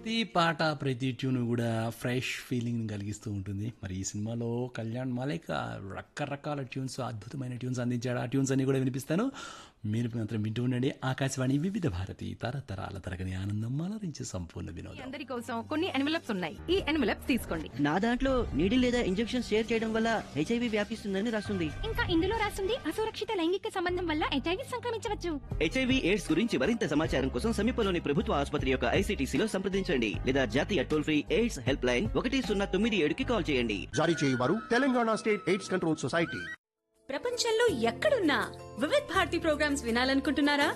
ప్రతి పాట ప్రతి ట్యూన్ కూడా ఫ్రెష్ ఫీలింగ్ కలిగిస్తూ ఉంటుంది మరి ఈ సినిమాలో కళ్యాణ్ మాలేక రకరకాల ట్యూన్స్ అద్భుతమైన ట్యూన్స్ అందించాడు ఆ ట్యూన్స్ అన్ని కూడా వినిపిస్తాను మీరు మాత్రం వింటూ ఉండండి ఆకాశవాణి వివిధ భారతి తరతరాల తరగని ఆనందం అలరించే సంపూర్ణ వినోదం అందరి కోసం కొన్ని ఎన్వలప్స్ ఉన్నాయి ఈ ఎన్వలప్స్ తీసుకోండి నా దాంట్లో నీడిల్ లేదా ఇంజెక్షన్ షేర్ చేయడం వల్ల హెచ్ఐవి వ్యాపిస్తుందని రాస్తుంది ఇంకా ఇందులో రాస్తుంది అసురక్షిత లైంగిక సంబంధం వల్ల హెచ్ఐవి సంక్రమించవచ్చు హెచ్ఐవి ఎయిడ్స్ గురించి మరింత సమాచారం కోసం సమీపంలోని ప్రభుత్వ ఆసుపత్రి యొక్క ఐసీటీసీలో సంప్రదించండి లేదా జాతీయ toll free AIDS helpline ఒకటి సున్నా తొమ్మిది ఏడుకి కాల్ చేయండి జారీ చేయవారు Telangana state AIDS control society ప్రపంచంలో ఎక్కడున్నా వివిధ్ భారతి ప్రోగ్రామ్స్ వినాలనుకుంటున్నారా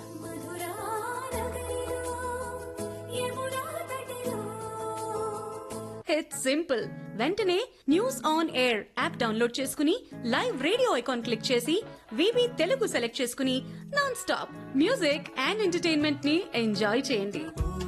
ఇట్స్ సింపుల్ వెంటనే news on air app download చేసుకుని లైవ్ రేడియో ఐకాన్ క్లిక్ చేసి వివి తెలుగు సెలెక్ట్ చేసుకుని non stop music and entertainment ని ఎంజాయ్ చేయండి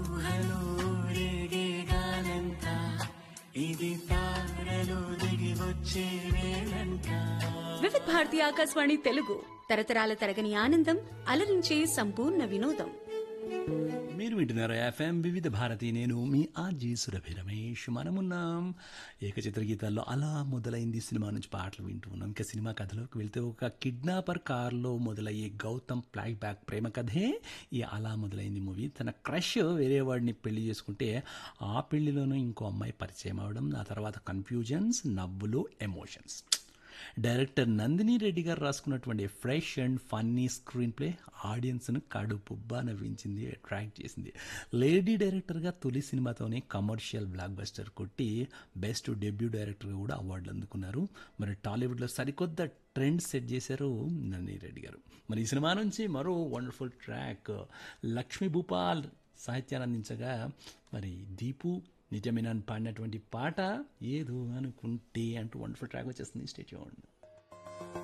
వివిధ భారతి ఆకాశవాణి తెలుగు తరతరాల తరగని ఆనందం అలరించే సంపూర్ణ వినోదం మీరు వింటున్నారు ఎఫ్ఎం వివిధ భారతి నేను మీ ఆర్జీ సురభి రమేష్ మనమున్నాం ఏకచిత్ర గీతాల్లో అలా మొదలైంది సినిమా నుంచి పాటలు వింటూ ఉన్నాం ఇంకా సినిమా కథలోకి వెళ్తే ఒక కిడ్నాపర్ కార్లో మొదలయ్యే గౌతమ్ ఫ్లాష్ బ్యాక్ ప్రేమ కథే ఈ అలా మొదలైంది మూవీ తన క్రష్ వేరే వాడిని పెళ్లి చేసుకుంటే ఆ పెళ్లిలోనూ ఇంకో అమ్మాయి పరిచయం అవడం ఆ తర్వాత కన్ఫ్యూజన్స్ నవ్వులు ఎమోషన్స్ డైరెక్టర్ నందిని రెడ్డి గారు రాసుకున్నటువంటి fresh and funny screenplay ఆడియన్స్ను కడుపుబ్బా నవ్వించింది అట్రాక్ట్ చేసింది లేడీ డైరెక్టర్గా తొలి సినిమాతోనే కమర్షియల్ బ్లాక్ బస్టర్ కొట్టి బెస్ట్ డెబ్యూ డైరెక్టర్గా కూడా అవార్డులు అందుకున్నారు మరి టాలీవుడ్లో సరికొత్త ట్రెండ్ సెట్ చేశారు నందిని రెడ్డి గారు మరి ఈ సినిమా నుంచి మరో వండర్ఫుల్ ట్రాక్ లక్ష్మీ భూపాల్ సాహిత్యాన్ని అందించగా మరి దీపు నిజమేనా పాడినటువంటి పాట ఏదో అనుకుంటే అంటూ వండర్ఫుల్ ట్రాక్ వచ్చేస్తుంది స్టేట్